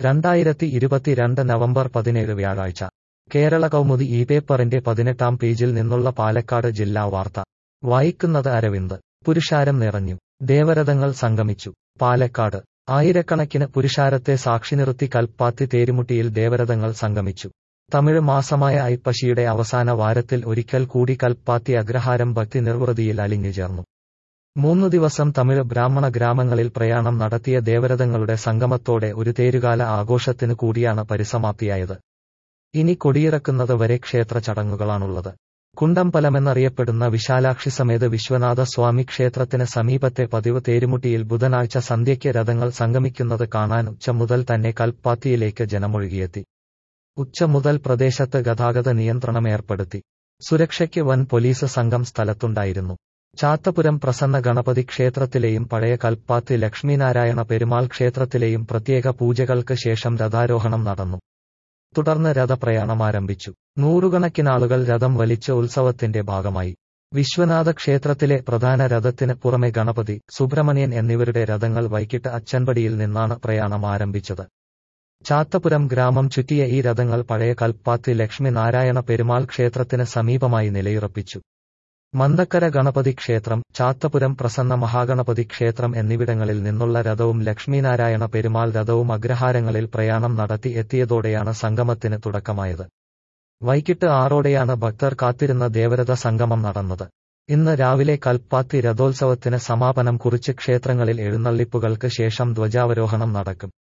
രണ്ടായിരത്തി ഇരുപത്തിരണ്ട് നവംബർ പതിനേഴ് വ്യാഴാഴ്ച കേരള കൗമുദി ഈ പേപ്പറിന്റെ പതിനെട്ടാം പേജിൽ നിന്നുള്ള പാലക്കാട് ജില്ലാ വാർത്ത വായിക്കുന്നത് അരവിന്ദ് പുരുഷാരം നിറഞ്ഞു ദേവരഥങ്ങൾ സംഗമിച്ചു പാലക്കാട് ആയിരക്കണക്കിന് പുരുഷാരത്തെ സാക്ഷി നിർത്തി കൽപ്പാത്തി തേരുമുട്ടിയിൽ ദേവരഥങ്ങൾ സംഗമിച്ചു തമിഴ് മാസമായ ഐപ്പശിയുടെ അവസാന വാരത്തിൽ ഒരിക്കൽ കൂടി കൽപ്പാത്തി അഗ്രഹാരം ഭക്തി നിർവൃതിയിൽ അലിഞ്ഞുചേർന്നു മൂന്നു ദിവസം തമിഴ് ബ്രാഹ്മണ ഗ്രാമങ്ങളിൽ പ്രയാണം നടത്തിയ ദേവരഥങ്ങളുടെ സംഗമത്തോടെ ഒരു തേരുകാല ആഘോഷത്തിനു കൂടിയാണ് പരിസമാപ്തിയായത് ഇനി കൊടിയിറക്കുന്നത് വരെ ക്ഷേത്ര ചടങ്ങുകളാണുള്ളത് കുണ്ടമ്പലമെന്നറിയപ്പെടുന്ന വിശാലാക്ഷി സമേത വിശ്വനാഥ സ്വാമി ക്ഷേത്രത്തിന് സമീപത്തെ പതിവ് തേരുമുട്ടിയിൽ ബുധനാഴ്ച സന്ധ്യയ്ക്ക് രഥങ്ങൾ സംഗമിക്കുന്നത് കാണാൻ ഉച്ച മുതൽ തന്നെ കൽപ്പാത്തിയിലേക്ക് ജനമൊഴുകിയെത്തി ഉച്ച മുതൽ പ്രദേശത്ത് ഗതാഗത നിയന്ത്രണം ഏർപ്പെടുത്തി സുരക്ഷയ്ക്ക് വൻ പോലീസ് സംഘം സ്ഥലത്തുണ്ടായിരുന്നു ചാത്തപുരം പ്രസന്ന ഗണപതി ക്ഷേത്രത്തിലെയും പഴയ കൽപ്പാത്തി ലക്ഷ്മീനാരായണ പെരുമാൾ ക്ഷേത്രത്തിലെയും പ്രത്യേക പൂജകൾക്ക് ശേഷം രഥാരോഹണം നടന്നു തുടർന്ന് രഥപ്രയാണം ആരംഭിച്ചു നൂറുകണക്കിനാളുകൾ രഥം വലിച്ച ഉത്സവത്തിന്റെ ഭാഗമായി വിശ്വനാഥ ക്ഷേത്രത്തിലെ പ്രധാന രഥത്തിന് പുറമെ ഗണപതി സുബ്രഹ്മണ്യൻ എന്നിവരുടെ രഥങ്ങൾ വൈകിട്ട് അച്ചൻപടിയിൽ നിന്നാണ് പ്രയാണം ആരംഭിച്ചത് ചാത്തപുരം ഗ്രാമം ചുറ്റിയ ഈ രഥങ്ങൾ പഴയ കൽപ്പാത്തി ലക്ഷ്മി നാരായണ പെരുമാൾ ക്ഷേത്രത്തിന് സമീപമായി നിലയുറപ്പിച്ചു മന്ദക്കര ഗണപതി ക്ഷേത്രം ചാത്തപുരം പ്രസന്ന മഹാഗണപതി ക്ഷേത്രം എന്നിവിടങ്ങളിൽ നിന്നുള്ള രഥവും ലക്ഷ്മീനാരായണ പെരുമാൾ രഥവും അഗ്രഹാരങ്ങളിൽ പ്രയാണം നടത്തി എത്തിയതോടെയാണ് സംഗമത്തിന് തുടക്കമായത് വൈകിട്ട് ആറോടെയാണ് ഭക്തർ കാത്തിരുന്ന ദേവരഥ സംഗമം നടന്നത് ഇന്ന് രാവിലെ കൽപ്പാത്തി രഥോത്സവത്തിന് സമാപനം കുറിച്ച് ക്ഷേത്രങ്ങളിൽ എഴുന്നള്ളിപ്പുകൾക്ക് ശേഷം ധ്വജാവരോഹണം നടക്കും